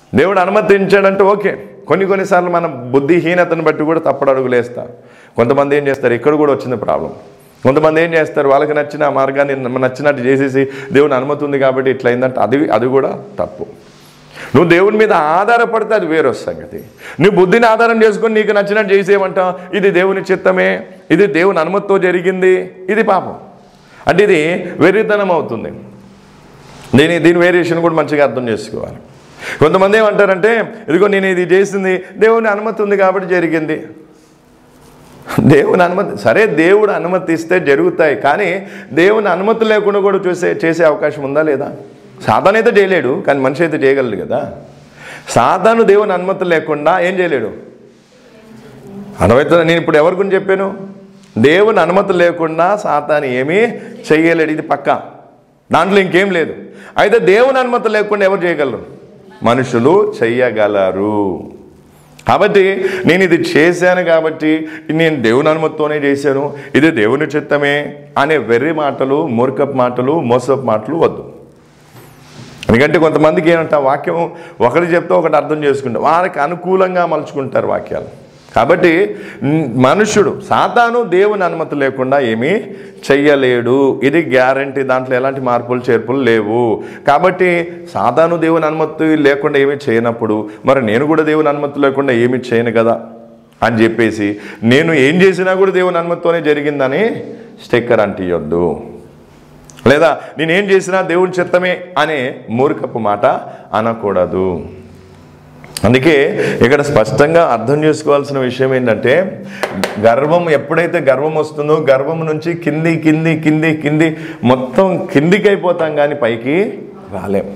దేవుడు అనుమతించాడంటే ఓకే కొన్ని కొన్నిసార్లు మన బుద్ధిహీనతను బట్టి కూడా తప్పుడు అడుగులు వేస్తారు కొంతమంది ఏం చేస్తారు ఇక్కడ కూడా వచ్చింది ప్రాబ్లం కొంతమంది ఏం చేస్తారు వాళ్ళకి నచ్చిన ఆ మార్గాన్ని నచ్చినట్టు చేసేసి దేవుని అనుమతి ఉంది కాబట్టి ఇట్లా అయిందంటే అది అది కూడా తప్పు నువ్వు దేవుని మీద ఆధారపడితే అది వేరే సంగతి నువ్వు బుద్ధిని ఆధారం చేసుకొని నీకు నచ్చినట్టు చేసేయమంటావు ఇది దేవుని చిత్తమే ఇది దేవుని అనుమతితో జరిగింది ఇది పాపం అంటే ఇది వెర్రితనం అవుతుంది దీని దీని వేరియేషన్ కూడా మంచిగా అర్థం చేసుకోవాలి కొంతమంది ఏమంటారంటే ఇదిగో నేను ఇది చేసింది దేవుని అనుమతి ఉంది కాబట్టి జరిగింది దేవుని అనుమతి సరే దేవుడు అనుమతి ఇస్తే జరుగుతాయి కానీ దేవుని అనుమతి లేకుండా కూడా చూసే చేసే అవకాశం ఉందా లేదా సాధారణ అయితే చేయలేడు కానీ మనిషి అయితే చేయగలడు కదా సాధారణ దేవుని అనుమతి లేకుండా ఏం చేయలేడు అనుమతి నేను ఇప్పుడు ఎవరి గురించి చెప్పాను దేవుని అనుమతి లేకుండా సాతాను ఏమీ చెయ్యలేడు ఇది పక్క దాంట్లో ఇంకేం లేదు అయితే దేవుని అనుమతి లేకుండా ఎవరు చేయగలరు మనుషులు చెయ్యగలరు కాబట్టి నేను ఇది చేశాను కాబట్టి నేను దేవుని అనుమతితోనే చేశాను ఇది దేవుని చిత్తమే అనే వెర్రి మాటలు మూర్ఖపు మాటలు మోసపు మాటలు వద్దు ఎందుకంటే కొంతమందికి ఏంటంటే ఆ వాక్యం ఒకటి చెప్తే ఒకటి అర్థం చేసుకుంటారు వారికి అనుకూలంగా మలుచుకుంటారు వాక్యాలు కాబట్టి న్- మనుషుడు సాతాను దేవుని అనుమతి లేకుండా ఏమీ చెయ్యలేడు ఇది గ్యారంటీ దాంట్లో ఎలాంటి మార్పులు చేర్పులు లేవు కాబట్టి సాతాను దేవుని అనుమతి లేకుండా ఏమీ చేయనప్పుడు మరి నేను కూడా దేవుని అనుమతి లేకుండా ఏమీ చేయను కదా అని చెప్పేసి నేను ఏం చేసినా కూడా దేవుని అనుమతితోనే జరిగిందని స్టిక్కర్ అంటియొద్దు లేదా నేనేం చేసినా దేవుని చిత్తమే అనే మూర్ఖపు మాట అనకూడదు అందుకే ఇక్కడ స్పష్టంగా అర్థం చేసుకోవాల్సిన విషయం ఏంటంటే గర్వం ఎప్పుడైతే గర్వం వస్తుందో గర్వం నుంచి కింది కింది కింది కింది మొత్తం కిందికి అయిపోతాం కానీ పైకి రాలేం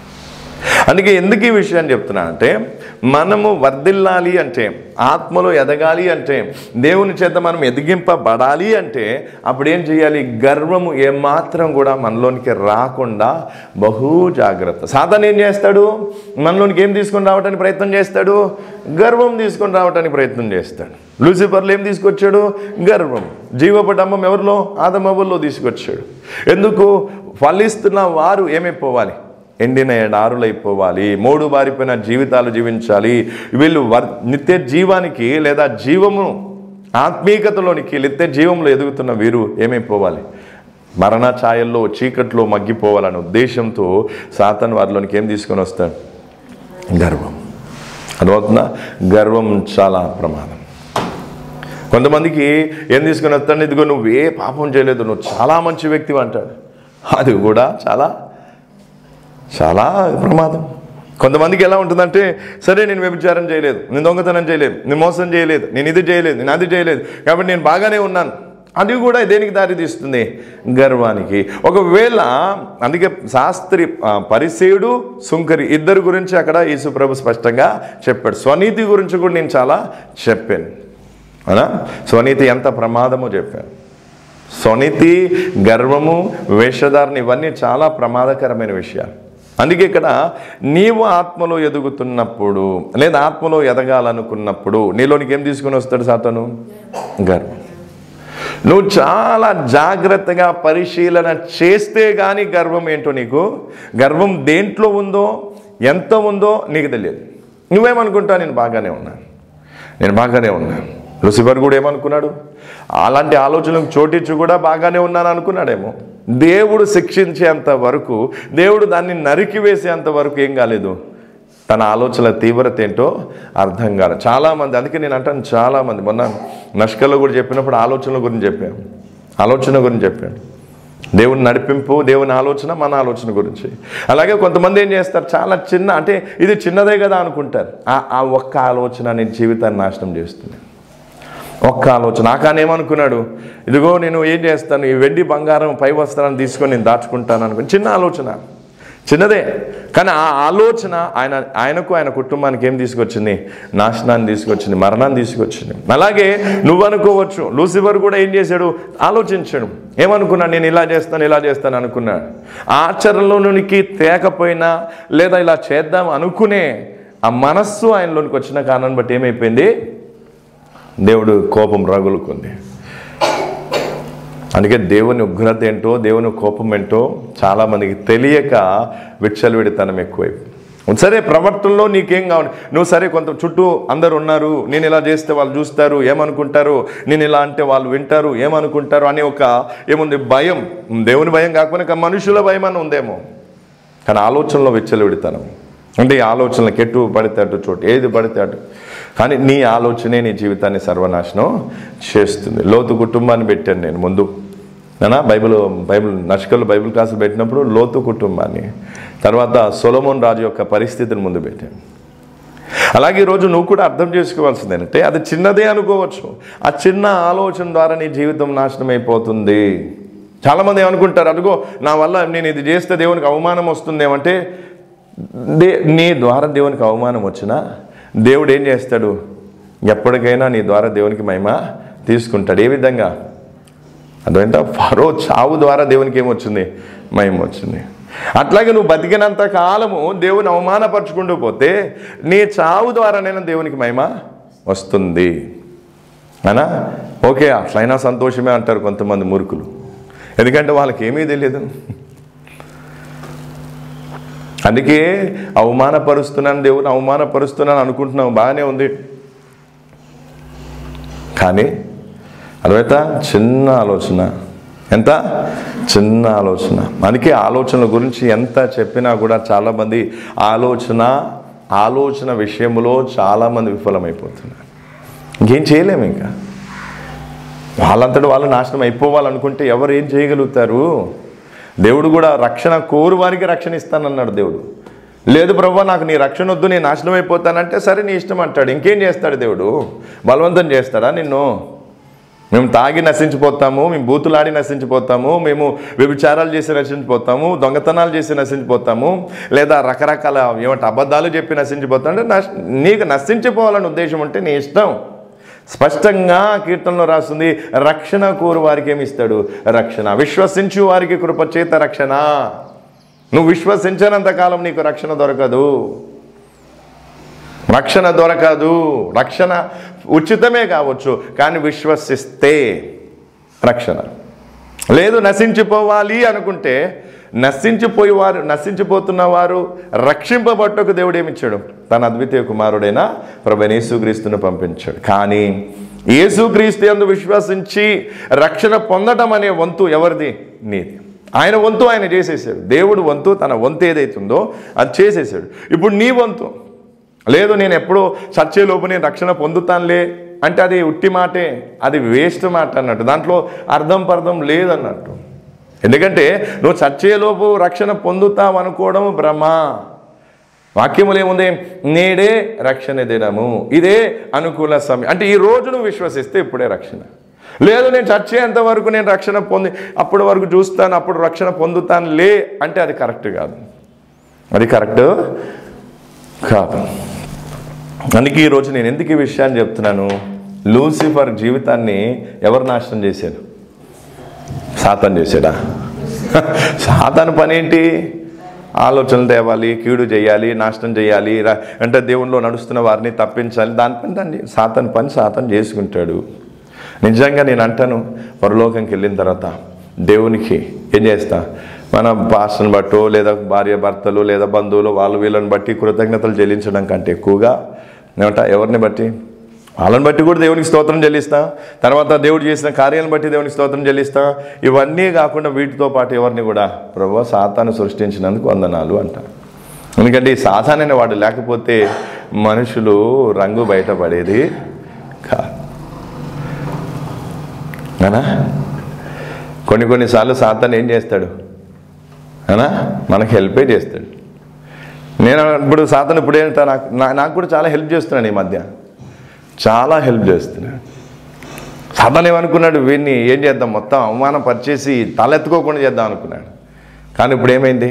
అందుకే ఎందుకు ఈ విషయాన్ని చెప్తున్నానంటే మనము వర్ధిల్లాలి అంటే ఆత్మలో ఎదగాలి అంటే దేవుని చేత మనం ఎదిగింపబడాలి అంటే అప్పుడు ఏం చేయాలి గర్వము ఏమాత్రం కూడా మనలోనికి రాకుండా బహు జాగ్రత్త సాధారణ ఏం చేస్తాడు మనలోనికి ఏం తీసుకొని రావడానికి ప్రయత్నం చేస్తాడు గర్వం తీసుకొని రావడానికి ప్రయత్నం చేస్తాడు లూసిఫర్లు ఏం తీసుకొచ్చాడు గర్వం జీవపటమ్మం ఎవరిలో ఆదమవ్వల్లో తీసుకొచ్చాడు ఎందుకు ఫలిస్తున్న వారు ఏమైపోవాలి ఎండిన ఎడారులైపోవాలి మూడు బారిపోయిన జీవితాలు జీవించాలి వీళ్ళు వర్ నిత్య జీవానికి లేదా జీవము ఆత్మీయతలోనికి నిత్య జీవంలో ఎదుగుతున్న వీరు ఏమైపోవాలి మరణ ఛాయల్లో చీకట్లో మగ్గిపోవాలనే ఉద్దేశంతో సాతన్ వారిలోనికి ఏం తీసుకొని వస్తాడు గర్వం అర్థమవుతుందా గర్వం చాలా ప్రమాదం కొంతమందికి ఏం తీసుకొని వస్తాడు ఇదిగో నువ్వు ఏ పాపం చేయలేదు నువ్వు చాలా మంచి వ్యక్తివి అంటాడు అది కూడా చాలా చాలా ప్రమాదం కొంతమందికి ఎలా ఉంటుందంటే సరే నేను వ్యభిచారం చేయలేదు నేను దొంగతనం చేయలేదు నేను మోసం చేయలేదు నేను ఇది చేయలేదు నేను అది చేయలేదు కాబట్టి నేను బాగానే ఉన్నాను అది కూడా దేనికి దారి తీస్తుంది గర్వానికి ఒకవేళ అందుకే శాస్త్రి ఆ, పరిసేయుడు సుంకరి ఇద్దరు గురించి అక్కడ యేసుప్రభు స్పష్టంగా చెప్పాడు స్వనీతి గురించి కూడా నేను చాలా చెప్పాను అవునా స్వనీతి ఎంత ప్రమాదమో చెప్పాను స్వనీతి గర్వము వేషధారణ ఇవన్నీ చాలా ప్రమాదకరమైన విషయాలు అందుకే ఇక్కడ నీవు ఆత్మలో ఎదుగుతున్నప్పుడు లేదా ఆత్మలో ఎదగాలనుకున్నప్పుడు నీలోనికి ఏం తీసుకుని వస్తాడు సాతను గర్వం నువ్వు చాలా జాగ్రత్తగా పరిశీలన చేస్తే కానీ గర్వం ఏంటో నీకు గర్వం దేంట్లో ఉందో ఎంత ఉందో నీకు తెలియదు నువ్వేమనుకుంటావు నేను బాగానే ఉన్నాను నేను బాగానే ఉన్నాను లూసిఫర్ కూడా ఏమనుకున్నాడు అలాంటి ఆలోచనలకు చోటించి కూడా బాగానే ఉన్నాను అనుకున్నాడేమో దేవుడు శిక్షించేంత వరకు దేవుడు దాన్ని నరికివేసేంత వరకు ఏం కాలేదు తన ఆలోచనల తీవ్రత ఏంటో అర్థం కాదు చాలామంది అందుకే నేను అంటాను చాలామంది మొన్న నష్కల్లో కూడా చెప్పినప్పుడు ఆలోచనల గురించి చెప్పాను ఆలోచన గురించి చెప్పాను దేవుని నడిపింపు దేవుని ఆలోచన మన ఆలోచన గురించి అలాగే కొంతమంది ఏం చేస్తారు చాలా చిన్న అంటే ఇది చిన్నదే కదా అనుకుంటారు ఆ ఆ ఒక్క ఆలోచన నీ జీవితాన్ని నాశనం చేస్తుంది ఒక్క ఆలోచన ఆకాన్ ఏమనుకున్నాడు ఇదిగో నేను ఏం చేస్తాను ఈ వెండి బంగారం పై వస్త్రాన్ని తీసుకొని నేను దాచుకుంటాను అనుకుని చిన్న ఆలోచన చిన్నదే కానీ ఆ ఆలోచన ఆయన ఆయనకు ఆయన కుటుంబానికి ఏం తీసుకొచ్చింది నాశనాన్ని తీసుకొచ్చింది మరణాన్ని తీసుకొచ్చింది అలాగే నువ్వు అనుకోవచ్చు లూసిఫర్ కూడా ఏం చేశాడు ఆలోచించాడు ఏమనుకున్నాడు నేను ఇలా చేస్తాను ఇలా చేస్తాను అనుకున్నాడు ఆచరణలోనికి తేకపోయినా లేదా ఇలా చేద్దాం అనుకునే ఆ మనస్సు ఆయనలోనికి వచ్చిన కారణాన్ని బట్టి ఏమైపోయింది దేవుడు కోపం రగులుకుంది అందుకే దేవుని ఉగ్రత ఏంటో దేవుని కోపం ఏంటో చాలామందికి తెలియక విచ్చలవిడితనం ఎక్కువైపోయింది సరే ప్రవర్తనలో నీకేం కావాలి నువ్వు సరే కొంత చుట్టూ అందరు ఉన్నారు నేను ఇలా చేస్తే వాళ్ళు చూస్తారు ఏమనుకుంటారు నేను ఇలా అంటే వాళ్ళు వింటారు ఏమనుకుంటారు అనే ఒక ఏముంది భయం దేవుని భయం కాకపోయినా ఇంకా మనుషుల భయం అని ఉందేమో కానీ ఆలోచనలో విచ్చలవిడతాను అంటే ఈ ఆలోచనలకు ఎటు పడితే అటు చోటు ఏది పడితే అటు కానీ నీ ఆలోచనే నీ జీవితాన్ని సర్వనాశనం చేస్తుంది లోతు కుటుంబాన్ని పెట్టాను నేను ముందు నేనా బైబిల్ బైబిల్ నష్కలు బైబిల్ క్లాసులు పెట్టినప్పుడు లోతు కుటుంబాన్ని తర్వాత సొలమోన్ రాజు యొక్క పరిస్థితిని ముందు పెట్టాను అలాగే ఈరోజు నువ్వు కూడా అర్థం చేసుకోవాల్సింది ఏంటంటే అది చిన్నదే అనుకోవచ్చు ఆ చిన్న ఆలోచన ద్వారా నీ జీవితం నాశనం అయిపోతుంది చాలామంది ఏమనుకుంటారు అదిగో నా వల్ల నేను ఇది చేస్తే దేవునికి అవమానం వస్తుందేమంటే దే నీ ద్వారా దేవునికి అవమానం వచ్చినా దేవుడు ఏం చేస్తాడు ఎప్పటికైనా నీ ద్వారా దేవునికి మహిమ తీసుకుంటాడు ఏ విధంగా అదేంట ఫరో చావు ద్వారా దేవునికి ఏమొచ్చింది మహిమ వచ్చింది అట్లాగే నువ్వు బతికినంత కాలము దేవుని అవమానపరుచుకుంటూ పోతే నీ చావు ద్వారానైనా దేవునికి మహిమ వస్తుంది అనా ఓకే అట్లయినా సంతోషమే అంటారు కొంతమంది మూర్ఖులు ఎందుకంటే వాళ్ళకి ఏమీ తెలియదు అందుకే అవమానపరుస్తున్నాను దేవుని అవమానపరుస్తున్నాను అనుకుంటున్నావు బాగానే ఉంది కానీ అర్థమైత చిన్న ఆలోచన ఎంత చిన్న ఆలోచన అందుకే ఆలోచనల గురించి ఎంత చెప్పినా కూడా చాలామంది ఆలోచన ఆలోచన విషయంలో చాలామంది విఫలమైపోతున్నారు ఇంకేం చేయలేము ఇంకా వాళ్ళంతటి వాళ్ళు నాశనం అయిపోవాలనుకుంటే ఎవరు ఏం చేయగలుగుతారు దేవుడు కూడా రక్షణ కోరు వారికి రక్షణ ఇస్తానన్నాడు దేవుడు లేదు ప్రభు నాకు నీ రక్షణ వద్దు నేను నాశనం అయిపోతానంటే సరే నీ ఇష్టం అంటాడు ఇంకేం చేస్తాడు దేవుడు బలవంతం చేస్తాడా నిన్ను మేము తాగి నశించిపోతాము మేము బూతులాడి నశించిపోతాము మేము వ్యభిచారాలు చేసి నశించిపోతాము దొంగతనాలు చేసి నశించిపోతాము లేదా రకరకాల ఏమంటే అబద్ధాలు చెప్పి నశించిపోతాం అంటే నశ్ నీకు నశించిపోవాలని ఉద్దేశం ఉంటే నీ ఇష్టం స్పష్టంగా కీర్తనలో రాస్తుంది రక్షణ కోరు వారికి ఏమి ఇస్తాడు రక్షణ విశ్వసించు వారికి కృపచేత రక్షణ నువ్వు విశ్వసించనంత కాలం నీకు రక్షణ దొరకదు రక్షణ దొరకదు రక్షణ ఉచితమే కావచ్చు కానీ విశ్వసిస్తే రక్షణ లేదు నశించిపోవాలి అనుకుంటే నశించిపోయేవారు నశించిపోతున్న వారు రక్షింపబట్టకు దేవుడు ఏమిచ్చాడు తన అద్వితీయ కుమారుడైన ప్రభు యేసుక్రీస్తును పంపించాడు కానీ యేసుక్రీస్తు యందు విశ్వసించి రక్షణ పొందడం అనే వంతు ఎవరిది నీది ఆయన వంతు ఆయన చేసేసాడు దేవుడు వంతు తన వంతు ఏదైతుందో అది చేసేసాడు ఇప్పుడు నీ వంతు లేదు నేను ఎప్పుడో చచ్చేలోపు నేను రక్షణ పొందుతానులే అంటే అది ఉట్టి మాటే అది వేస్ట్ మాట అన్నట్టు దాంట్లో అర్థం పర్థం లేదన్నట్టు ఎందుకంటే నువ్వు చచ్చేలోపు రక్షణ పొందుతావు అనుకోవడం భ్రమ వాక్యములు ఏముంది నేడే రక్షణ దినము ఇదే అనుకూల సమయం అంటే ఈ రోజు నువ్వు విశ్వసిస్తే ఇప్పుడే రక్షణ లేదు నేను చచ్చేంత వరకు నేను రక్షణ పొంది అప్పటి వరకు చూస్తాను అప్పుడు రక్షణ పొందుతాను లే అంటే అది కరెక్ట్ కాదు అది కరెక్ట్ కాదు అందుకే ఈరోజు నేను ఎందుకు ఈ విషయాన్ని చెప్తున్నాను లూసిఫర్ జీవితాన్ని ఎవరు నాశనం చేశారు సాతాన్ చేశాడా సాతాన్ పని ఏంటి ఆలోచనలు తేవాలి కీడు చేయాలి నాశనం చేయాలి రా- అంటే దేవునిలో నడుస్తున్న వారిని తప్పించాలి దాని పని దాన్ని సాతాన్ పని సాతాన్ చేసుకుంటాడు నిజంగా నేను అంటాను పరలోకంకి వెళ్ళిన తర్వాత దేవునికి ఏం చేస్తా మన భాషను బట్టో లేదా భార్య భర్తలు లేదా బంధువులు వాళ్ళు వీళ్ళని బట్టి కృతజ్ఞతలు చెల్లించడం కంటే ఎక్కువగా ఏమంటా ఎవరిని బట్టి వాళ్ళని బట్టి కూడా దేవునికి స్తోత్రం చెల్లిస్తా తర్వాత దేవుడు చేసిన కార్యాలను బట్టి దేవునికి స్తోత్రం చెల్లిస్తా ఇవన్నీ కాకుండా వీటితో పాటు ఎవరిని కూడా ప్రభు సాతాను సృష్టించినందుకు వందనాలు అంట ఎందుకంటే ఈ సాధారణ వాడు లేకపోతే మనుషులు రంగు బయటపడేది కాదు అనా కొన్ని కొన్నిసార్లు సాతాన్ ఏం చేస్తాడు అనా మనకి హెల్పే చేస్తాడు నేను ఇప్పుడు సాతను ఇప్పుడు ఏంటా నాకు నా- నాకు కూడా చాలా హెల్ప్ చేస్తున్నాడు ఈ మధ్య చాలా హెల్ప్ చేస్తున్నాడు సాతాన్ ఏమనుకున్నాడు వీడిని ఏం చేద్దాం మొత్తం అవమానం పరిచేసి తలెత్తుకోకుండా చేద్దాం అనుకున్నాడు కానీ ఇప్పుడు ఏమైంది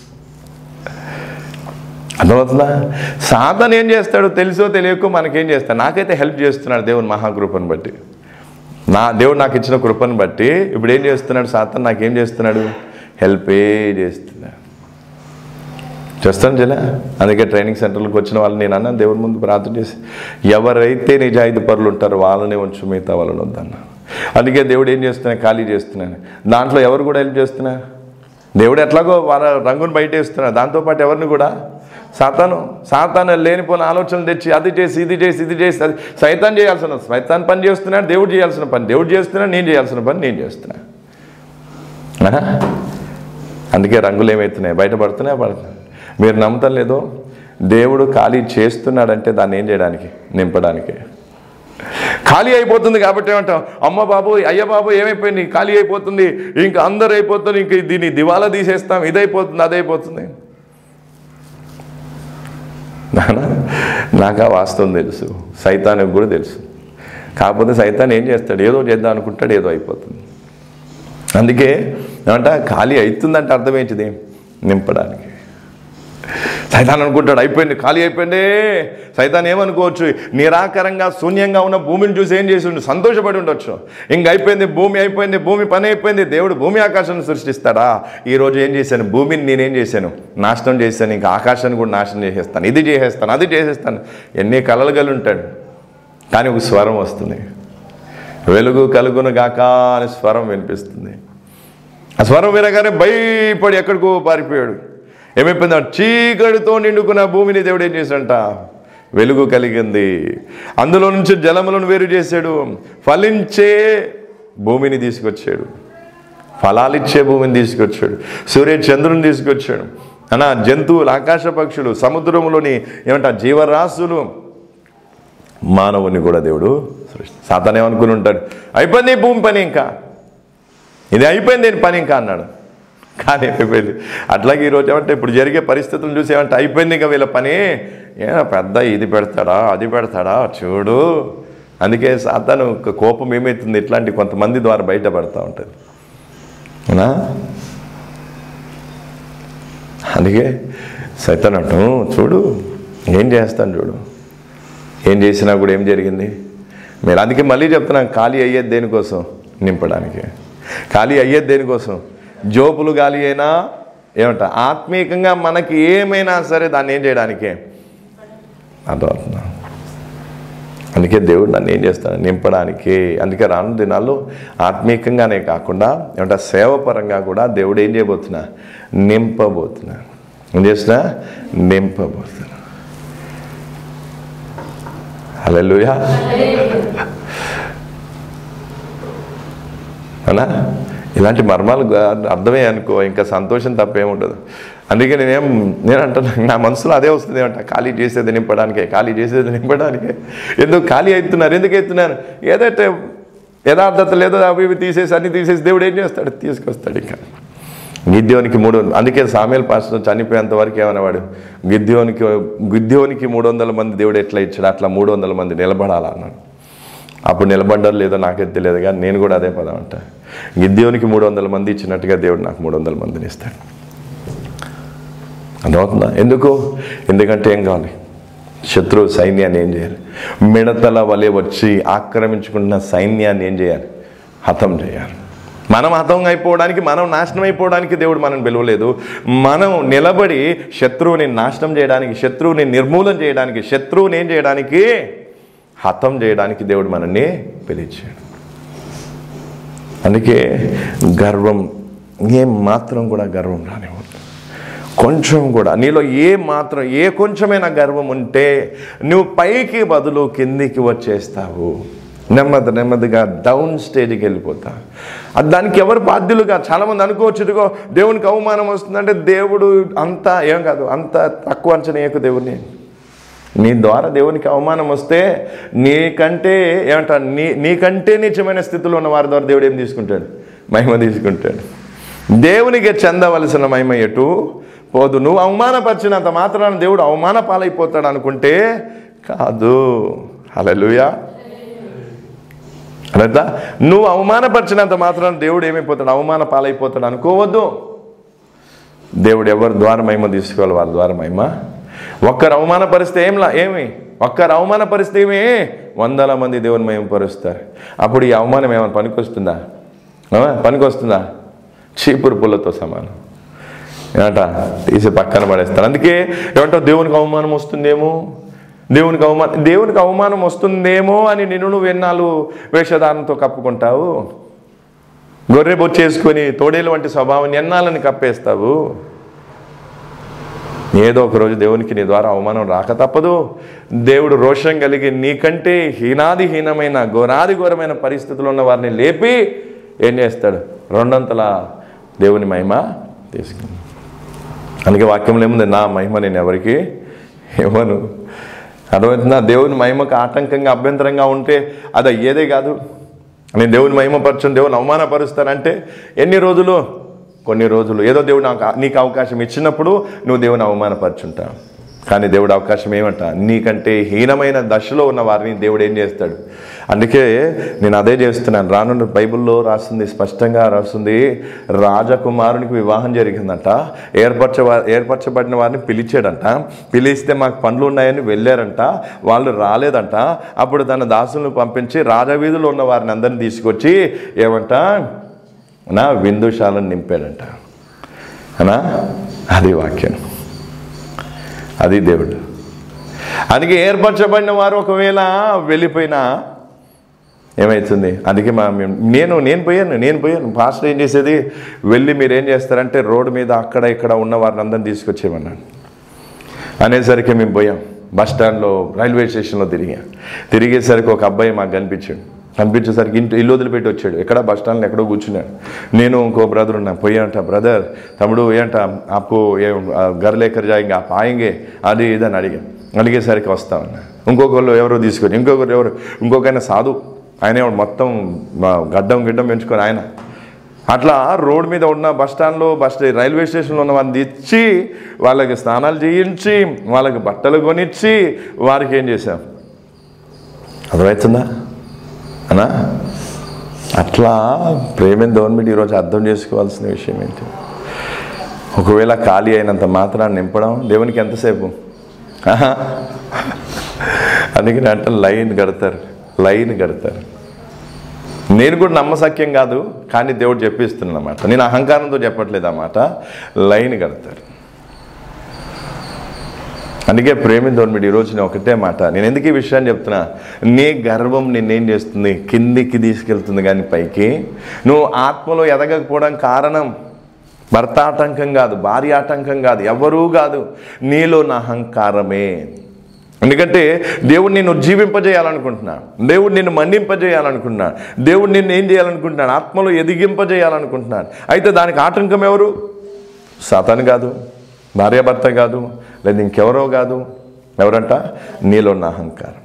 అర్థమవుతుందా సాతాన్ ఏం చేస్తాడు తెలుసో తెలియకో మనకేం చేస్తాడు నాకైతే హెల్ప్ చేస్తున్నాడు దేవుని మహాకృపను బట్టి నా దేవుడు నాకు ఇచ్చిన కృపను బట్టి ఇప్పుడు ఏం చేస్తున్నాడు సాతాన్ నాకేం చేస్తున్నాడు హెల్పే చేస్తున్నాడు చేస్తాను జలా అందుకే ట్రైనింగ్ సెంటర్లకు వచ్చిన వాళ్ళని నేను అన్నా దేవుని ముందు ప్రార్థన చేసి ఎవరైతే నిజాయితీ పరులు ఉంటారో వాళ్ళనే ఉంచు మిగతా వాళ్ళని వద్దన్నా అందుకే దేవుడు ఏం చేస్తున్నా ఖాళీ చేస్తున్నాను దాంట్లో ఎవరు కూడా హెల్ప్ చేస్తున్నా దేవుడు ఎట్లాగో వాళ్ళ రంగును బయట వేస్తున్నారు దాంతోపాటు ఎవరిని కూడా సాతాను సాతాను లేనిపోయిన ఆలోచనలు తెచ్చి అది చేసి ఇది చేసి ఇది చేసి అది సైతాన్ చేయాల్సిన సైతాన్ పని చేస్తున్నాడు దేవుడు చేయాల్సిన పని దేవుడు చేస్తున్నాడు నేను చేయాల్సిన పని నేను చేస్తున్నా ఆహా. అందుకే రంగులు ఏమవుతున్నాయి బయటపడుతున్నాయి పడుతున్నాయి మీరు నమ్ముతాం లేదో దేవుడు ఖాళీ చేస్తున్నాడంటే దాన్ని ఏం చేయడానికి నింపడానికి ఖాళీ అయిపోతుంది కాబట్టి ఏమంటాం అమ్మ బాబు అయ్య బాబు ఏమైపోయింది ఖాళీ అయిపోతుంది ఇంకా అందరు అయిపోతుంది ఇంక దీన్ని దివాలా తీసేస్తాం ఇదైపోతుంది అదైపోతుంది నానా నాకు ఆ వాస్తవం తెలుసు సైతానికి కూడా తెలుసు కాకపోతే సైతాన్ ఏం చేస్తాడు ఏదో చేద్దాం అనుకుంటాడు ఏదో అయిపోతుంది అందుకే ఏమంట ఖాళీ అవుతుందంటే అర్థం ఏంటిది నింపడానికి సైతాన్ అనుకుంటాడు అయిపోయింది ఖాళీ అయిపోయింది సైతాన్ ఏమనుకోవచ్చు నిరాకరంగా శూన్యంగా ఉన్న భూమిని చూసి ఏం చేసి ఉండు సంతోషపడి ఉండొచ్చు ఇంక అయిపోయింది భూమి అయిపోయింది భూమి పని అయిపోయింది దేవుడు భూమి ఆకాశాన్ని సృష్టిస్తాడా ఈ రోజు ఏం చేశాను భూమిని నేనేం చేశాను నాశనం చేశాను ఇంకా ఆకాశాన్ని కూడా నాశనం చేసేస్తాను ఇది చేసేస్తాను అది చేసేస్తాను ఎన్ని కలలు కలిగి ఉంటాడు కానీ ఒక స్వరం వస్తుంది వెలుగు కలుగును గాక అని స్వరం వినిపిస్తుంది ఆ స్వరం వినగానే భయపడి ఎక్కడికో పారిపోయాడు ఏమైపోయింది చీకటితో నిండుకున్న భూమిని దేవుడు ఏం చేశాడంట వెలుగు కలిగింది అందులో నుంచి జలములను వేరు చేశాడు ఫలించే భూమిని తీసుకొచ్చాడు ఫలాలిచ్చే భూమిని తీసుకొచ్చాడు సూర్య చంద్రుని తీసుకొచ్చాడు అనా జంతువులు ఆకాశ పక్షులు సముద్రంలోని ఏమంట జీవరాశులు మానవుని కూడా దేవుడు సృష్టి సాతాన్ ఏమనుకుని ఉంటాడు అయిపోయింది ఈ భూమి పని ఇంకా ఇది అయిపోయింది నేను పని ఇంకా అన్నాడు కానీ అయిపోయింది అట్లాగే ఈరోజు ఏమంటే ఇప్పుడు జరిగే పరిస్థితులను చూసి ఏమంటే అయిపోయింది ఇంకా వీళ్ళ పని ఏ పెద్ద ఇది పెడతాడా అది పెడతాడా చూడు అందుకే సాతాను ఒక కోపం ఏమవుతుంది ఇట్లాంటి కొంతమంది ద్వారా బయటపడతా ఉంటుంది అవునా అందుకే సైతాన్ అంటూ చూడు ఏం చేస్తాను చూడు ఏం చేసినా కూడా ఏం జరిగింది మీరు అందుకే మళ్ళీ చెప్తున్నాను ఖాళీ అయ్యేది దేనికోసం నింపడానికి ఖాళీ అయ్యేది దేనికోసం జోపులు గాలి అయినా ఏమంట ఆత్మీయంగా మనకి ఏమైనా సరే దాన్ని ఏం చేయడానికి అర్థమవుతుందా అందుకే దేవుడు నన్ను ఏం చేస్తాడు నింపడానికి అందుకే రాను దినాల్లో ఆత్మీయంగానే కాకుండా ఏమంటే సేవపరంగా కూడా దేవుడు ఏం చేయబోతున్నా నింపబోతున్నా ఏం చేస్తున్నా నింపబోతున్నా హల్లెలూయా అవునా ఇలాంటి మర్మాలు గా- అర్థమే అనుకో ఇంకా సంతోషం తప్పేముండదు అందుకే నేనేం నేను అంటున్నా నా మనసులో అదే వస్తుంది ఏమంట ఖాళీ చేసేది నింపడానికే ఖాళీ చేసేది నింపడానికే ఎందుకు ఖాళీ అవుతున్నారు ఎందుకు అవుతున్నారు ఏదైతే యథార్థత లేదో అవి ఇవి తీసేసి అన్ని తీసేసి దేవుడు ఏం చేస్తాడు తీసుకొస్తాడు ఇంకా గిద్యోనికి మూడు అందుకే సామేల్ పాస్టర్ చనిపోయేంత వరకు ఏమనేవాడు గిద్యోనికి గిద్యోనికి మూడు వందల మంది దేవుడు ఎట్లా ఇచ్చాడు అట్లా మూడు వందల మంది నిలబడాలా అన్నాడు అప్పుడు నిలబడ్డారు లేదో నాకైతే తెలియదు కానీ నేను కూడా అదే పదం అంట గిద్యోనికి మూడు వందల మంది ఇచ్చినట్టుగా దేవుడు నాకు మూడు వందల మందిని ఇస్తాడు అర్థమవుతుందా ఎందుకు ఎందుకంటే ఏం కావాలి శత్రువు సైన్యాన్ని ఏం చేయాలి మిడతల వలె వచ్చి ఆక్రమించుకున్న సైన్యాన్ని ఏం చేయాలి హతం చేయాలి మనం హతం అయిపోవడానికి మనం నాశనం అయిపోవడానికి దేవుడు మనం పిలవలేదు మనం నిలబడి శత్రువుని నాశనం చేయడానికి శత్రువుని నిర్మూలన చేయడానికి శత్రువుని ఏం చేయడానికి హతం చేయడానికి దేవుడు మనల్ని పిలిచాడు అందుకే గర్వం ఏం మాత్రం కూడా గర్వం రానివ్వద్దు కొంచెం కూడా నీలో ఏ మాత్రం ఏ కొంచెమైనా గర్వం ఉంటే నువ్వు పైకి బదులు కిందికి వచ్చేస్తావు నెమ్మది నెమ్మదిగా డౌన్ స్టేజ్కి వెళ్ళిపోతా అది దానికి ఎవరు బాధ్యులుగా చాలామంది అనుకోవచ్చు ఇదిగో దేవునికి అవమానం వస్తుందంటే దేవుడు అంత ఏం కాదు అంత తక్కువ అంచనా వేయకు దేవుడిని నీ ద్వారా దేవునికి అవమానం వస్తే నీకంటే ఏమంటా నీ నీకంటే నిజమైన స్థితిలో ఉన్న వారి ద్వారా దేవుడు ఏం తీసుకుంటాడు మహిమ తీసుకుంటాడు దేవునికి చెందవలసిన మహిమ ఎటు పోదు నువ్వు అవమానపరిచినంత మాత్రాన దేవుడు అవమాన పాలైపోతాడు అనుకుంటే కాదు హల్లెలూయా అర్థా నువ్వు అవమానపరిచినంత మాత్రాన దేవుడు ఏమైపోతాడు అవమాన పాలైపోతాడు అనుకోవద్దు దేవుడు ఎవరి ద్వారా మహిమ తీసుకోవాలి వారి ద్వారా మహిమ ఒక్కరు అవమానపరిస్తే ఏం లా ఏమి ఒక్కరు అవమానపరిస్తే ఏమి వందల మంది దేవుని మహిమ పరుస్తారు అప్పుడు ఈ అవమానం ఏమైనా పనికొస్తుందా ఆ, పనికొస్తుందా చీపురు పుల్లతో సమానం ఏమంట తీసి పక్కన పడేస్తారు అందుకే ఏమంటావు దేవునికి అవమానం వస్తుందేమో దేవునికి అవమానం దేవునికి అవమానం వస్తుందేమో అని నిన్ను నువ్వు ఎన్నాళ్ళు వేషధారణతో కప్పుకుంటావు గొర్రె బొచ్చేసుకొని తోడేలు వంటి స్వభావాన్ని ఎన్నాళ్ళని కప్పేస్తావు ఏదో ఒక రోజు దేవునికి నీ ద్వారా అవమానం రాక తప్పదు దేవుడు రోషం కలిగి నీకంటే హీనాది హీనమైన ఘోరాది ఘోరమైన పరిస్థితులు ఉన్న వారిని లేపి ఏం చేస్తాడు రెండొంతల దేవుని మహిమ తీసుకుని అందుకే వాక్యంలో ఏముంది నా మహిమ నేను ఎవరికి ఇవ్వను అర్థమవుతుందా దేవుని మహిమకు ఆటంకంగా అభ్యంతరంగా ఉంటే అది అయ్యేదే కాదు నేను దేవుని మహిమపరచుని దేవుని అవమానపరుస్తానంటే ఎన్ని రోజులు కొన్ని రోజులు ఏదో దేవుడు నాకు నీకు అవకాశం ఇచ్చినప్పుడు నువ్వు దేవుని అవమానపరుచుంటావు కానీ దేవుడు అవకాశం ఏమంట నీకంటే హీనమైన దశలో ఉన్న వారిని దేవుడు ఏం చేస్తాడు అందుకే నేను అదే చేస్తున్నాను రానున్న బైబిల్లో రాస్తుంది స్పష్టంగా రాస్తుంది రాజకుమారునికి వివాహం జరిగిందంట ఏర్పరచ ఏర్పరచబడిన వారిని పిలిచాడంట పిలిస్తే మాకు పనులు ఉన్నాయని వెళ్ళారంట వాళ్ళు రాలేదంట అప్పుడు తన దాసులను పంపించి రాజవీధులు ఉన్న వారిని అందరిని తీసుకొచ్చి ఏమంట నా విందుశాలను నింపాడంట అనా అది వాక్యం అది దేవుడు అందుకే ఏర్పరచబడిన వారు ఒకవేళ వెళ్ళిపోయినా ఏమవుతుంది అందుకే మా మేము- నేను నేను పోయాను నేను పోయాను పాస్టర్ ఏం చేసేది వెళ్ళి మీరు ఏం చేస్తారంటే రోడ్డు మీద అక్కడ ఇక్కడ ఉన్న వారిని అందరిని తీసుకొచ్చేయమన్నాను అనేసరికి మేము పోయాం బస్ స్టాండ్లో రైల్వే స్టేషన్లో తిరిగాం తిరిగేసరికి ఒక అబ్బాయి మాకు కనిపించాడు కనిపించేసరికి ఇంటి ఇల్లు వదిలిపెట్టి వచ్చాడు ఎక్కడ బస్ స్టాండ్లో ఎక్కడో కూర్చున్నాడు నేను ఇంకో బ్రదర్ ఉన్నా పోయాంట బ్రదర్ తమ్ముడు ఏంట ఆపు ఏం గర్ లేకర్ జాయింగ్ ఆప్ ఆయంగే అది ఇది అని అడిగాను అడిగేసరికి వస్తామన్నా ఇంకొకళ్ళు ఎవరో తీసుకొని ఇంకొకరు ఎవరు ఇంకొకైనా సాధు ఆయన ఏమో మొత్తం మా గడ్డం గిడ్డం పెంచుకొని ఆయన అట్లా రోడ్ మీద ఉన్న బస్ స్టాండ్లో బస్ స్టే- రైల్వే స్టేషన్లో ఉన్న వారిని తెచ్చి వాళ్ళకి స్నానాలు చేయించి వాళ్ళకి బట్టలు కొనిచ్చి వారికి ఏం చేశాం అర్థమవుతుందా అనా అట్లా ప్రేమని గవర్నమెంట్ ఈరోజు అర్థం చేసుకోవాల్సిన విషయం ఏంటి ఒకవేళ ఖాళీ అయినంత మాత్రాన్ని నింపడం దేవునికి ఎంతసేపు ఆహా. అందుకని అంటే లైన్ కడతారు లైన్ కడతారు నేను కూడా నమ్మసక్యం కాదు కానీ దేవుడు చెప్పిస్తున్నాను అన్నమాట నేను అహంకారంతో చెప్పట్లేదు అన్నమాట లైన్ కడతారు అందుకే ప్రేమిందో మీరు ఈరోజు నేను ఒకటే మాట నేను ఎందుకు ఈ విషయాన్ని చెప్తున్నా నీ గర్వం నిన్నేం చేస్తుంది కిందికి తీసుకెళ్తుంది కానీ పైకి నువ్వు ఆత్మలో ఎదగకపోవడం కారణం భర్త ఆటంకం కాదు భార్య ఆటంకం కాదు ఎవరూ కాదు నీలో నా అహంకారమే ఎందుకంటే దేవుడు నిన్ను జీవింపజేయాలనుకుంటున్నాడు దేవుడు నిన్ను మన్నింపజేయాలనుకుంటున్నాడు దేవుడు నిన్ను ఏం చేయాలనుకుంటున్నాడు ఆత్మలో ఎదిగింపజేయాలనుకుంటున్నాడు అయితే దానికి ఆటంకం ఎవరు సాతాను కాదు భార్యాభర్త కాదు లేదా ఇంకెవరో కాదు ఎవరంట నీలో ఉన్న అహంకారం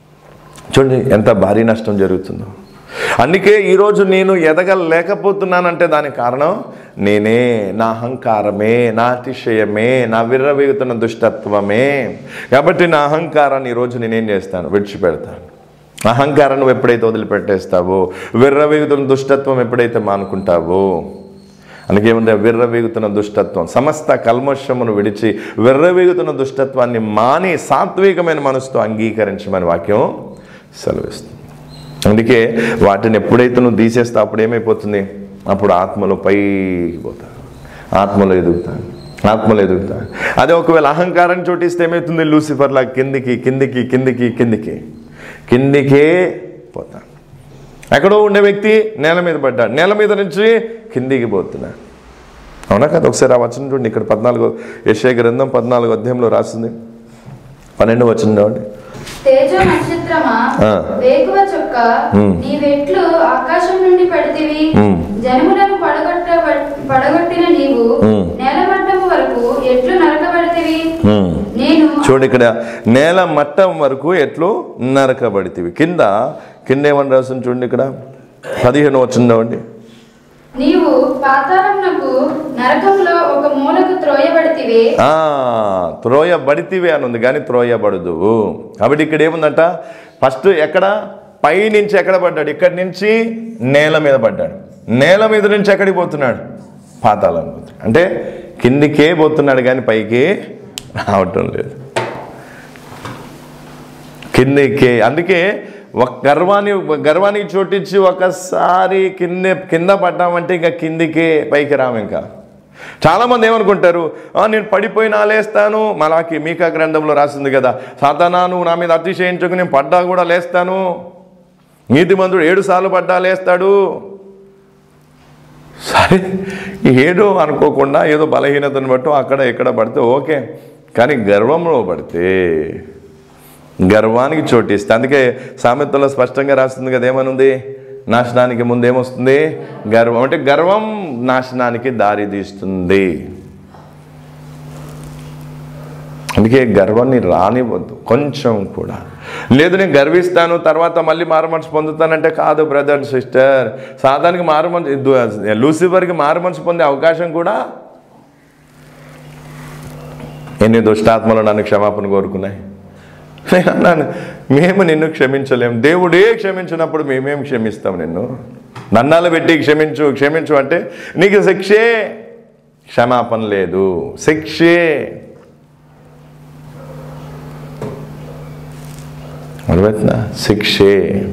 చూడండి ఎంత భారీ నష్టం జరుగుతుందో అందుకే ఈరోజు నేను ఎదగలేకపోతున్నానంటే దానికి కారణం నేనే నా అహంకారమే నా అతిశయమే నా విర్రవీగుతున్న దుష్టత్వమే కాబట్టి నా అహంకారాన్ని ఈరోజు నేనేం చేస్తాను విడిచిపెడతాను అహంకారం నువ్వు ఎప్పుడైతే వదిలిపెట్టేస్తావో విర్రవీగుతున్న దుష్టత్వం ఎప్పుడైతే మానుకుంటావో అందుకేముంది విర్రవీగుతున్న దుష్టత్వం సమస్త కల్మషమును విడిచి విర్రవీగుతున్న దుష్టత్వాన్ని మాని సాత్వికమైన మనసుతో అంగీకరించమని వాక్యం సెలవిస్తుంది అందుకే వాటిని ఎప్పుడైతే నువ్వు తీసేస్తావు అప్పుడు ఏమైపోతుంది అప్పుడు ఆత్మలో పైకి పోతాను ఆత్మలో ఎదుగుతాను ఆత్మలో ఎదుగుతాను అదే ఒకవేళ అహంకారం చోటిస్తే ఏమవుతుంది లూసిఫర్లా కిందికి కిందికి కిందికి కిందికి కిందికే పోతాను ఎక్కడో ఉండే వ్యక్తి నేల మీద పడ్డాడు నేల మీద నుంచి కిందికి పోతున్నాడు అవునా కదా ఒకసారి ఆ వచనం చూడండి ఇక్కడ పద్నాలుగో యశయ గ్రంథం పద్నాలుగో అధ్యాయంలో రాసింది పన్నెండు వచనం చూడండి తేజో నక్షత్రమా ఆ. వేకువ చొక్క ఉమ్. నీ వెట్లు ఆకాశం నుండి పడితివి ఉమ్. జనములను పడగొట్ట పడగొట్టిన నీవు ఉమ్. నేలమట్టము వరకు ఎట్లు నరకబడితివి హ్మ్. నేను చూడు ఇక్కడ నేల మట్టం వరకు ఎట్లు నరకబడితివి కింద కింద ఏమని రాస్తుంది చూడండి ఇక్కడ పదిహేను వచ్చిందండి నీవు పాతాళమునకు నరకములో ఒక మూలకు త్రోయబడితివి ఆ త్రోయబడితివే అని ఉంది కానీ త్రోయబడదు కాబట్టి ఇక్కడ ఏముందంట ఫస్ట్ ఎక్కడ పై నుంచి ఎక్కడ పడ్డాడు ఇక్కడి నుంచి నేల మీద పడ్డాడు నేల మీద నుంచి ఎక్కడికి పోతున్నాడు పాతాళం పోతున్నాడు అంటే కిందికే పోతున్నాడు కానీ పైకి రావటం లేదు కిందికే అందుకే ఒక గర్వాన్ని గర్వానికి చోటించి ఒకసారి కింద కింద పడ్డామంటే ఇంకా కిందికే పైకి రాము ఇంకా చాలామంది ఏమనుకుంటారు "ఆ, నేను పడిపోయినా లేస్తాను మలాకి మీకా గ్రంథంలో రాసింది కదా సాతానా నువ్వు నా మీద అతిశయించుకు నేను పడ్డా కూడా లేస్తాను నీతిమంతుడు ఏడు సార్లు పడ్డా లేస్తాడు సరే ఏదో అనుకోకుండా ఏదో బలహీనతను బట్టి అక్కడ ఇక్కడ పడితే ఓకే కానీ గర్వంలో పడితే గర్వానికి చోటిస్తే అందుకే సామెతలో స్పష్టంగా రాస్తుంది కదా ఏమనుంది నాశనానికి ముందు ఏమొస్తుంది గర్వం అంటే గర్వం నాశనానికి దారి తీస్తుంది అందుకే గర్వాన్ని రానివ్వద్దు కొంచెం కూడా లేదు నేను గర్విస్తాను తర్వాత మళ్ళీ మారుమనసు పొందుతానంటే కాదు బ్రదర్ అండ్ సిస్టర్ సాధారణకి మారుమనసు దు- లూసిఫర్కి మారుమనసు పొందే అవకాశం కూడా ఎన్ని దుష్టాత్మలు నన్ను క్షమాపణ కోరుకున్నాయి నేను అన్నాను మేము నిన్ను క్షమించలేము దేవుడే క్షమించినప్పుడు మేమేం క్షమిస్తాం నిన్ను నన్నాలు పెట్టి క్షమించు క్షమించు అంటే నీకు శిక్షే క్షమాపణ లేదు శిక్షే అర్థమవుతుందా శిక్షే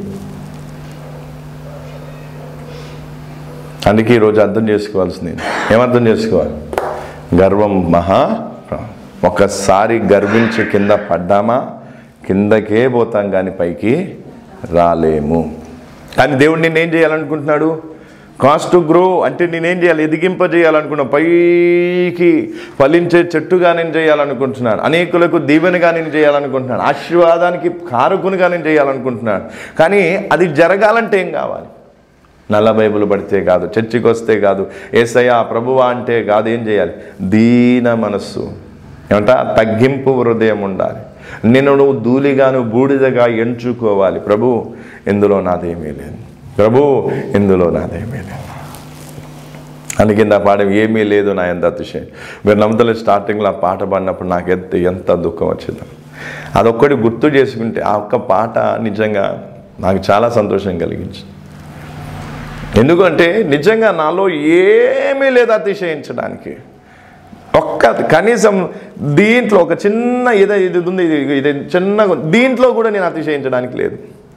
అందుకే ఈరోజు అర్థం చేసుకోవాల్సింది ఏమర్థం చేసుకోవాలి గర్వం మహా ఒకసారి గర్వించి కింద పడ్డామా కిందకే పోతాం కానీ పైకి రాలేము కానీ దేవుడు నిన్నేం చేయాలనుకుంటున్నాడు కాస్ట్ టు గ్రో అంటే నేనేం చేయాలి ఎదిగింపజేయాలనుకున్నా పైకి ఫలించే చెట్టుగా నేను చేయాలనుకుంటున్నాను అనేకులకు దీవెనగా నేను చేయాలనుకుంటున్నాను ఆశీర్వాదానికి కారకునిగా నేను చేయాలనుకుంటున్నాను కానీ అది జరగాలంటే ఏం కావాలి నల్ల బైబిల్ పడితే కాదు చర్చికి వస్తే కాదు ఏసయ్య ప్రభువా అంటే కాదు ఏం చేయాలి దీన మనస్సు ఏమంట తగ్గింపు హృదయం ఉండాలి నిన్ను నువ్వు ధూళిగాను బూడిదగా ఎంచుకోవాలి ప్రభు ఇందులో నాదేమీ లేదు ప్రభు ఇందులో నాదేమీ లేదు అందుకే ఆ పాట ఏమీ లేదు నా ఎంత అతిశయం మీరు నమ్మతలే స్టార్టింగ్లో ఆ పాట పాడినప్పుడు నాకు ఎంత ఎంత దుఃఖం వచ్చిందో అదొక్కటి గుర్తు చేసుకుంటే ఆ ఒక్క పాట నిజంగా నాకు చాలా సంతోషం కలిగించింది ఎందుకంటే నిజంగా నాలో ఏమీ లేదు అతిశయించడానికి ఒక్క కనీసం దీంట్లో ఒక చిన్న ఇదే ఇది ఉంది ఇది ఇది చిన్నగా ఉంది. దీంట్లో కూడా నేను అతిశయించడానికి లేదు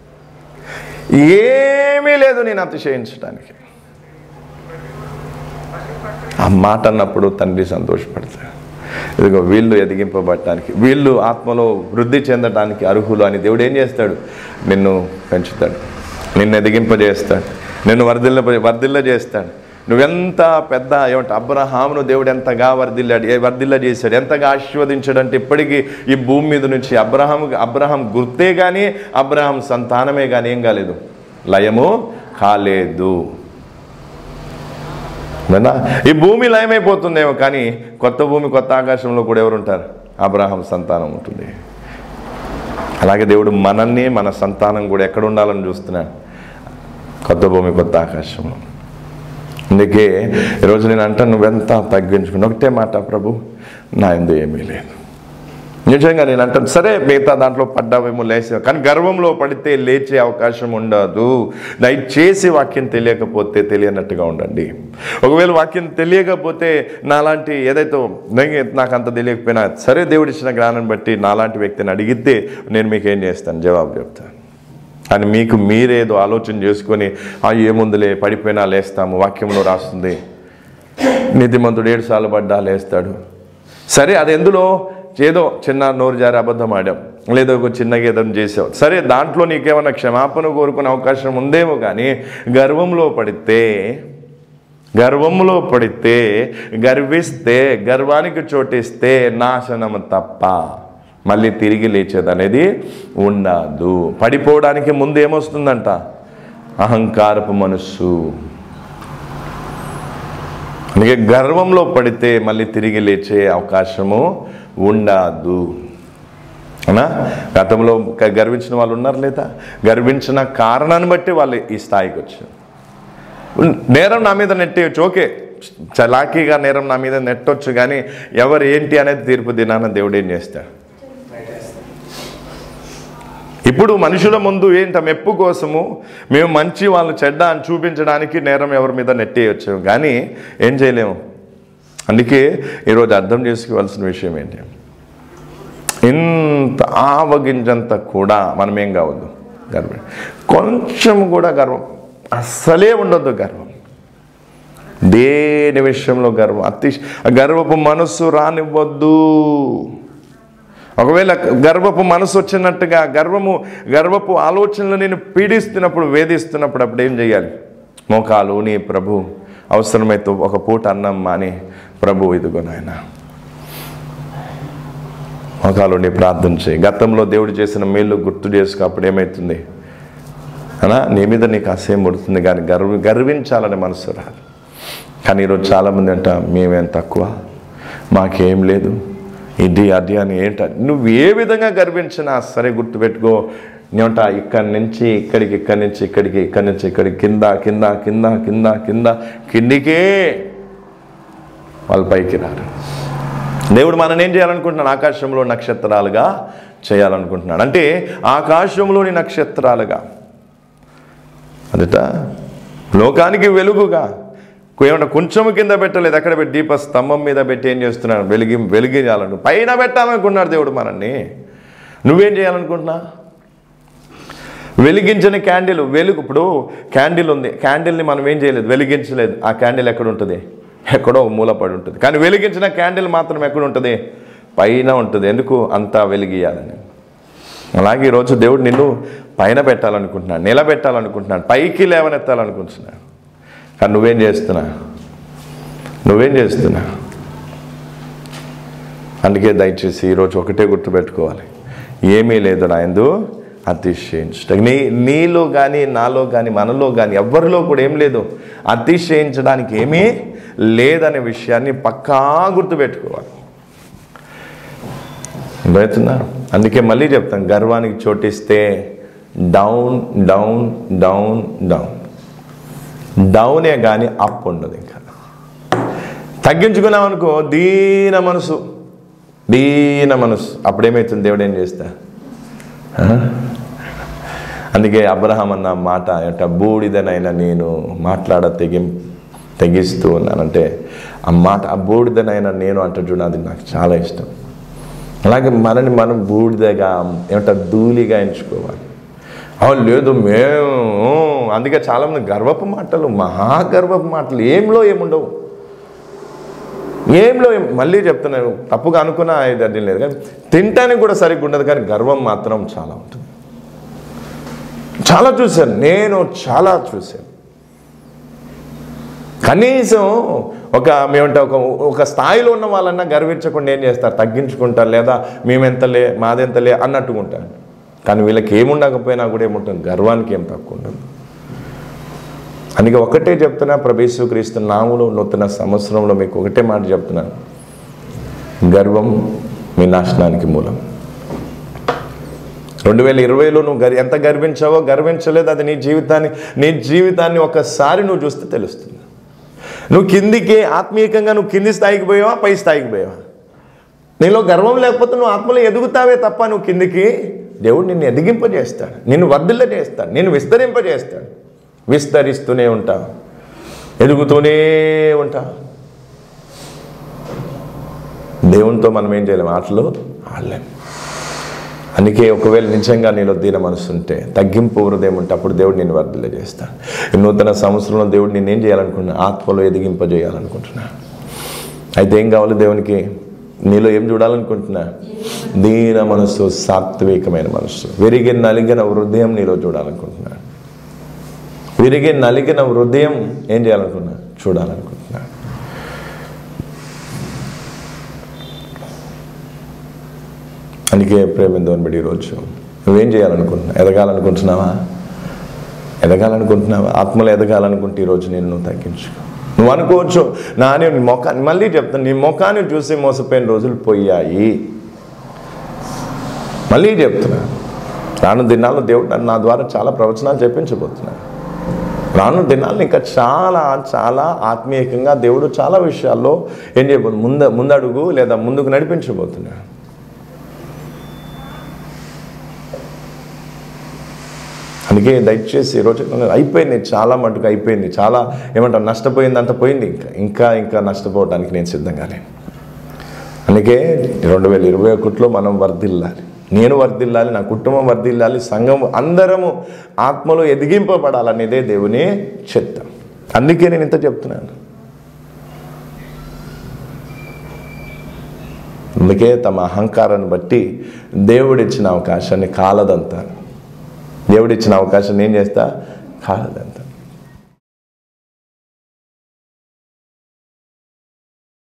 ఏమీ లేదు నేను అతిశయించడానికి ఆ మాట అన్నప్పుడు తండ్రి సంతోషపడతాడు ఇదిగో వీళ్ళు ఎదిగింపబడటానికి వీళ్ళు ఆత్మలో వృద్ధి చెందడానికి అర్హులు అని దేవుడు ఏం చేస్తాడు నిన్ను పెంచుతాడు నిన్ను ఎదిగింపజేస్తాడు నిన్ను వర్ధిల్ల వర్ధిల్ల చేస్తాడు నువ్వెంత పెద్ద ఏమంటే అబ్రహామును దేవుడు ఎంతగా వర్ధిల్లాడు ఏ వర్ధిల్ల చేశాడు ఎంతగా ఆశీర్వదించాడు అంటే ఇప్పటికీ ఈ భూమి మీద నుంచి అబ్రహాం అబ్రహాం గుర్తే కానీ అబ్రహాం సంతానమే కానీ ఏం కాలేదు లయము కాలేదు విన్నా ఈ భూమి లయమైపోతుందేమో కానీ కొత్త భూమి కొత్త ఆకాశంలో కూడా ఎవరు ఉంటారు అబ్రహాం సంతానం ఉంటుంది అలాగే దేవుడు మనల్ని మన సంతానం కూడా ఎక్కడ ఉండాలని చూస్తున్నాడు కొత్త భూమి కొత్త ఆకాశంలో అందుకే ఈరోజు నేను అంటాను నువ్వెంత తగ్గించుకుని ఒకటే మాట ప్రభు నా ఎందు ఏమీ లేదు నిజంగా నేను అంటాను సరే మిగతా దాంట్లో పడ్డావేమో లేచే కానీ గర్వంలో పడితే లేచే అవకాశం ఉండదు దయచేసి వాక్యం తెలియకపోతే తెలియనట్టుగా ఉండండి ఒకవేళ వాక్యం తెలియకపోతే నాలాంటి ఏదైతే నేను- నాకు అంత తెలియకపోయినా సరే దేవుడు ఇచ్చిన జ్ఞానం బట్టి నాలాంటి వ్యక్తిని అడిగితే నేను మీకు ఏం చేస్తాను జవాబు చెప్తాను అని మీకు మీరేదో ఆలోచన చేసుకొని ఆ ఏముందులే పడిపోయినా లేస్తాము వాక్యంలో రాస్తుంది నీతిమంతుడు ఏడు సార్లు పడ్డా లేస్తాడు సరే అది ఎందులో ఏదో చిన్న నోరు జారి అబద్ధం ఆడాం లేదా ఒక చిన్న గీతం చేసావు సరే దాంట్లో నీకేమైనా క్షమాపణ కోరుకునే అవకాశం ఉందేమో కానీ గర్వంలో పడితే గర్వంలో పడితే గర్విస్తే గర్వానికి చోటిస్తే నాశనం తప్ప మళ్ళీ తిరిగి లేచేది అనేది ఉండదు పడిపోవడానికి ముందు ఏమొస్తుందంట అహంకారపు మనస్సు అందుకే గర్వంలో పడితే మళ్ళీ తిరిగి లేచే అవకాశము ఉండదు అవునా గతంలో గ- గర్వించిన వాళ్ళు ఉన్నారు లేదా గర్వించిన కారణాన్ని బట్టి వాళ్ళు ఈ స్థాయికి వచ్చారు ఉన్- నేరం నా మీద నెట్టేయచ్చు ఓకే చలాకీగా నేరం నా మీద నెట్టొచ్చు కానీ ఎవరు ఏంటి అనేది తీర్పు దినాన దేవుడు ఏం చేస్తాడు ఇప్పుడు మనుషుల ముందు ఏంట మెప్పు కోసము మేము మంచి వాళ్ళు చెడ్డ అని చూపించడానికి నేరం ఎవరి మీద నెట్టేయచ్చు కానీ ఏం చేయలేము అందుకే ఈరోజు అర్థం చేసుకోవాల్సిన విషయం ఏంటి ఇంత ఆవగింజంత కూడా మనం ఏం కావద్దు గర్వం కొంచెం కూడా గర్వం అస్సలే ఉండొద్దు గర్వం దేని విషయంలో గర్వం అతి గర్వపు మనస్సు రానివ్వద్దు ఒకవేళ గర్వపు మనసు వచ్చినట్టుగా గర్వము గర్వపు ఆలోచనలు నేను పీడిస్తున్నప్పుడు వేధిస్తున్నప్పుడు అప్పుడు ఏం చేయాలి మోకాలు నీ ప్రభు అవసరమైతే ఒక పూట అన్నం మాని ప్రభు ఇదిగో నాయన మోకాలు ఉండి ప్రార్థన చేయి గతంలో దేవుడు చేసిన మేలు గుర్తు చేసుకో అప్పుడు ఏమవుతుంది అనా నీ మీద నీకు అసహ్యం పడుతుంది కానీ గర్వ గర్వించాలని మనసు రాదు కానీ ఈరోజు చాలామంది అంట మేమేం తక్కువ మాకేం లేదు ఇది అది అని ఏంట నువ్వు ఏ విధంగా గర్వించినా సరే గుర్తుపెట్టుకో నేమంట ఇక్కడి నుంచి ఇక్కడికి ఇక్కడి నుంచి ఇక్కడికి ఇక్కడి నుంచి ఇక్కడికి కింద కింద కింద కింద కింద కిందికే వాళ్ళు పైకి రారు దేవుడు మనం ఏం చేయాలనుకుంటున్నాడు ఆకాశంలో నక్షత్రాలుగా చేయాలనుకుంటున్నాడు అంటే ఆకాశంలోని నక్షత్రాలుగా అదట లోకానికి వెలుగుగా ఏమన్నా కొంచెం కింద పెట్టలేదు ఎక్కడ పెట్టి దీప స్తంభం మీద పెట్టి ఏం చేస్తున్నాడు వెలిగి వెలిగించాలను పైన పెట్టాలనుకున్నాడు దేవుడు మనల్ని నువ్వేం చేయాలనుకుంటున్నా వెలిగించని క్యాండిల్ వెలుగు ఇప్పుడు క్యాండిల్ ఉంది క్యాండిల్ని మనం ఏం చేయలేదు వెలిగించలేదు ఆ క్యాండిల్ ఎక్కడ ఉంటుంది ఎక్కడో ఒక మూల పడి ఉంటుంది కానీ వెలిగించిన క్యాండిల్ మాత్రం ఎక్కడ ఉంటుంది పైన ఉంటుంది ఎందుకు అంతా వెలిగియాలని అలాగే ఈరోజు దేవుడు నిన్ను పైన పెట్టాలనుకుంటున్నాడు నిలబెట్టాలనుకుంటున్నాడు పైకి లేవనెత్తాలనుకుంటున్నాడు కానీ నువ్వేం చేస్తున్నా నువ్వేం చేస్తున్నా అందుకే దయచేసి ఈరోజు ఒకటే గుర్తుపెట్టుకోవాలి ఏమీ లేదు నాయందు అతిశయించట నీ నీలో కానీ నాలో కానీ మనలో కానీ ఎవరిలో కూడా ఏం లేదు అతిశయించడానికి ఏమీ లేదనే విషయాన్ని పక్కా గుర్తుపెట్టుకోవాలి అర్థమవుతున్నారు అందుకే మళ్ళీ చెప్తాను గర్వానికి చోటిస్తే డౌన్ డౌన్ డౌన్ డౌన్ డౌనే కానీ అప్ ఉండదు ఇంకా తగ్గించుకున్నాం అనుకో దీన మనసు దీన మనసు అప్పుడేమవుతుంది దేవుడు ఏం చేస్తా ఆ? అందుకే అబ్రహాం అన్న మాట యొక్క బూడిదనైనా నేను మాట్లాడ తెగిం తెగిస్తూ ఉన్నానంటే ఆ మాట ఆ బూడిదనైనా నేను అంటే చూడ అది నాకు చాలా ఇష్టం అలాగే మనని మనం బూడిదగా ఏమంటారు ధూళిగా ఎంచుకోవాలి అవును లేదు మేము అందుకే చాలామంది గర్వపు మాటలు మహాగర్వపు మాటలు ఏంలో ఏముండవు ఏంలో ఏం మళ్ళీ చెప్తున్నాను తప్పుగా అనుకున్నా ఇది అది లేదు కానీ తినటానికి కూడా సరిగ్గా ఉండదు కానీ గర్వం మాత్రం చాలా ఉంటుంది చాలా చూశాను నేను చాలా చూశాను కనీసం ఒక మేమంటే ఒక ఒక స్థాయిలో ఉన్న వాళ్ళన్నా గర్వించకుండా ఏం చేస్తారు తగ్గించుకుంటారు లేదా మేమెంతలే మాదెంతలే అన్నట్టుగా ఉంటారు కానీ వీళ్ళకి ఏముండకపోయినా కూడా ఏముంటుంది గర్వానికి ఏం తక్కువ ఉండదు అందుకే ఒకటే చెప్తున్నా ప్రభేసు క్రీస్తు నాములో నూతన సంవత్సరంలో మీకు ఒకటే మాట చెప్తున్నాను గర్వం మీ నాశనానికి మూలం రెండు వేల ఇరవైలో నువ్వు గర్ ఎంత గర్వించావో గర్వించలేదు అది నీ జీవితాన్ని నీ జీవితాన్ని ఒకసారి నువ్వు చూస్తే తెలుస్తుంది నువ్వు కిందికి ఆత్మీయంగా నువ్వు కింది స్థాయికి పోయావా పై స్థాయికి పోయావా నీలో గర్వం లేకపోతే నువ్వు ఆత్మలో ఎదుగుతావే తప్ప నువ్వు కిందికి దేవుడు నిన్ను ఎదిగింపజేస్తాడు నిన్ను వర్ధిల్ల చేస్తాడు నిన్ను విస్తరింపజేస్తాడు విస్తరిస్తూనే ఉంటావు ఎదుగుతూనే ఉంటావు దేవునితో మనం ఏం చేయలేము ఆటలు ఆడలేము అందుకే ఒకవేళ నిజంగా నీలో దీన మనసు ఉంటే తగ్గింపు హృదయం ఉంటే అప్పుడు దేవుడు నేను వర్ధిల్ల చేస్తాడు ఈ నూతన సంవత్సరంలో దేవుడు నేను ఏం చేయాలనుకుంటున్నా ఆత్మలో ఎదిగింపజేయాలనుకుంటున్నా అయితే ఏం కావాలి దేవునికి నీలో ఏం చూడాలనుకుంటున్నా దీన మనసు సాత్వికమైన మనసు విరిగి నలిగిన హృదయం నీలో చూడాలనుకుంటున్నా విరిగి నలిగిన హృదయం ఏం చేయాలనుకున్నా చూడాలనుకుంటున్నా అందుకే ప్రేమిందని బట్టి ఈరోజు నువ్వేం చేయాలనుకుంటున్నావు ఎదగాలనుకుంటున్నావా ఎదగాలనుకుంటున్నావా ఆత్మలో ఎదగాలనుకుంటే ఈరోజు నేను నువ్వు తగ్గించుకో నువ్వు అనుకోవచ్చు నా నీ మొఖాన్ని మళ్ళీ చెప్తాను నీ ముఖాన్ని చూసి మోసపోయిన రోజులు పోయాయి మళ్ళీ చెప్తున్నా రాను దినాల్లో దేవుడు నన్ను నా ద్వారా చాలా ప్రవచనాలు చెప్పించబోతున్నాను రాను దినాల్లో ఇంకా చాలా చాలా ఆత్మీయంగా దేవుడు చాలా విషయాల్లో ఏం చేయబోతు ముంద ముందడుగు లేదా ముందుకు నడిపించబోతున్నాడు అందుకే దయచేసి ఈరోజు అయిపోయింది చాలా మటుకు అయిపోయింది చాలా ఏమంటారు నష్టపోయింది అంత పోయింది ఇంకా ఇంకా ఇంకా నష్టపోవడానికి నేను సిద్ధంగా లేను అందుకే రెండు వేల ఇరవై ఒకటిలో మనం వర్ధిల్లాలి నేను వర్ధిల్లాలి నా కుటుంబం వర్ధిల్లాలి సంఘం అందరము ఆత్మలో ఎదిగింపబడాలనేదే దేవుని చిత్తం అందుకే నేను ఇంత చెప్తున్నాను అందుకే తమ అహంకారాన్ని బట్టి దేవుడిచ్చిన అవకాశాన్ని కాలదంతాను దేవుడిచ్చిన అవకాశాన్ని ఏం చేస్తా కాలదంతా